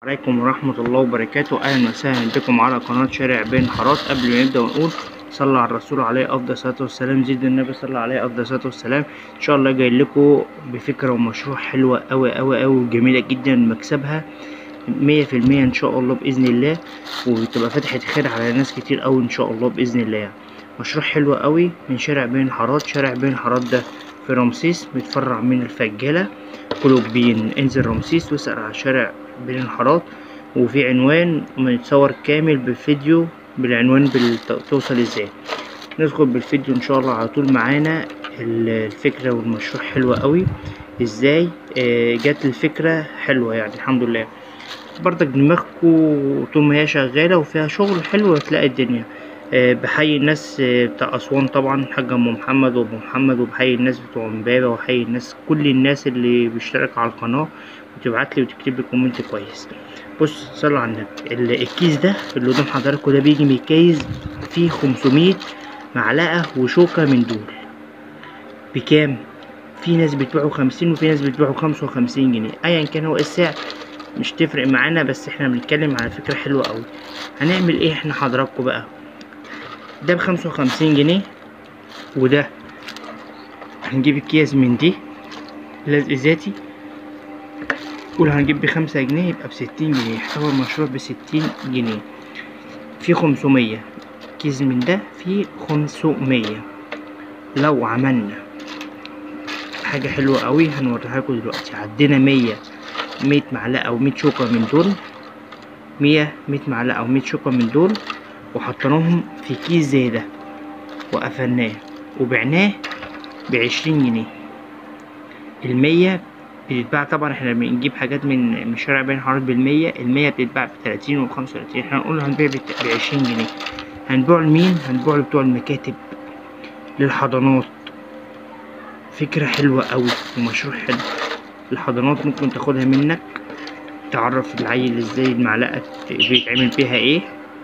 عليكم ورحمة الله وبركاته أهلا وسهلا بكم على قناة شارع بين حارات قبل ما نبدأ ونقول صلى على الرسول عليه أفضل الصلاة والسلام زيد النبي صلى عليه أفضل الصلاة والسلام إن شاء الله جاي لكم بفكرة ومشروع حلوة أوي أوي أوي وجميلة جدا مكسبها مية في المية إن شاء الله بإذن الله وتبقى فتحة خير على ناس كتير أوي إن شاء الله بإذن الله يعني. مشروع حلو أوي من شارع بين الحارات شارع بين الحارات ده في رمسيس متفرع من الفجالة كلوبين انزل رمسيس واسأل على شارع بين الحارات وفي عنوان متصور كامل بالفيديو بالعنوان بال- توصل ازاي ندخل بالفيديو ان شاء الله على طول معانا ال- الفكرة والمشروع حلوة قوي ازاي آه، جت الفكرة حلوة يعني الحمد لله برضك دماغكوا طول ما هي شغالة وفيها شغل حلو هتلاقي الدنيا آه، بحيي الناس آه، بتاع أسوان طبعا الحاج أم محمد وأبو محمد وبحيي الناس بتوع امبابة وبحيي الناس كل الناس اللي بيشترك على القناة وتبعت لي وتكتب لي كومنت كويس بص صلوا على النبي ال- الكيس ده اللي قدام حضراتكم ده بيجي من كيس فيه 500 معلقة وشوكة من دول بكام؟ في ناس بتبيعه خمسين وفي ناس بتبيعه خمسة وخمسين جنيه أيا كان هو إيه السعر مش تفرق معانا بس احنا بنتكلم على فكرة حلوة أوي هنعمل ايه احنا حضراتكم بقى ده بخمسة وخمسين جنيه وده هنجيب اكياس من دي لزق ذاتي قول هنجيب بخمسة جنيه يبقى بستين جنيه يحتوي المشروع بستين جنيه في خمسمية كيس من ده في خمسمية لو عملنا حاجة حلوة قوي هنوريها لكم دلوقتي عدينا مية مية معلقة أو مية شوكة من دول مية مية معلقة أو مية شوكة من دول وحطيناهم في كيس زي ده وقفلناه وبعناه بعشرين جنيه المية بتتباع طبعا احنا بنجيب حاجات من من شارع بين حارات بالمية المية بتتباع بتلاتين وخمسة وتلاتين احنا هنقول هنبيع بت- بعشرين جنيه هنبيع لمين؟ هنبيع لبتوع المكاتب للحضانات فكرة حلوة أوي ومشروع حلو الحضانات ممكن تاخدها منك تعرف العيل ازاي المعلقة بيتعمل بيها ايه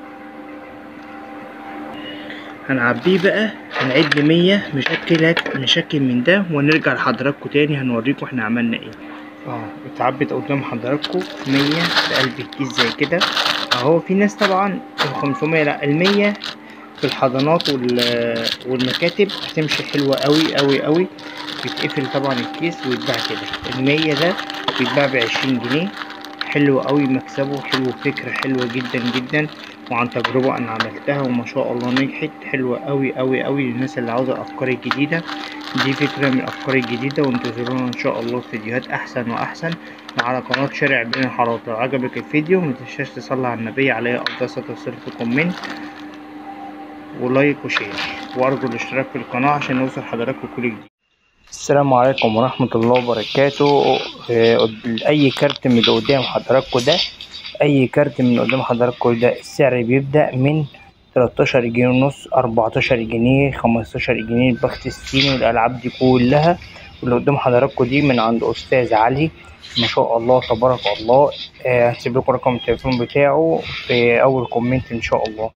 هنعبيه بقى هنعد مية مشكلات نشكل من ده ونرجع لحضراتكم تاني هنوريكم احنا عملنا ايه اه اتعبت قدام حضراتكم مية في قلب الكيس زي كده اهو في ناس طبعا الخمسمية لا المية في الحضانات وال- والمكاتب هتمشي حلوة قوي قوي قوي بيتقفل طبعا الكيس ويتباع كده المية ده بيتباع بعشرين جنيه حلو قوي مكسبه حلو فكرة حلوة جدا جدا وعن تجربة أنا عملتها وما شاء الله نجحت حلوة قوي قوي قوي للناس اللي عاوزة الأفكار الجديدة دي فكرة من الأفكار الجديدة وانتظرونا إن شاء الله فيديوهات أحسن وأحسن على قناة شارع بين الحارات لو عجبك الفيديو متنساش تصلي على النبي عليه أفضل الصلاة والسلام في كومنت ولايك وشير وأرجو الاشتراك في القناة عشان نوصل حضراتكم كل جديد السلام عليكم ورحمة الله وبركاته آه، أي كارت من اللي قدام حضراتكم ده أي كارت من اللي قدام حضراتكم ده السعر بيبدأ من 13 جنيه ونص 14 جنيه 15 جنيه البخت الصيني والألعاب دي كلها واللي قدام حضراتكم دي من عند أستاذ علي ما شاء الله تبارك الله آه، هسيب لكم رقم التليفون بتاعه في أول كومنت إن شاء الله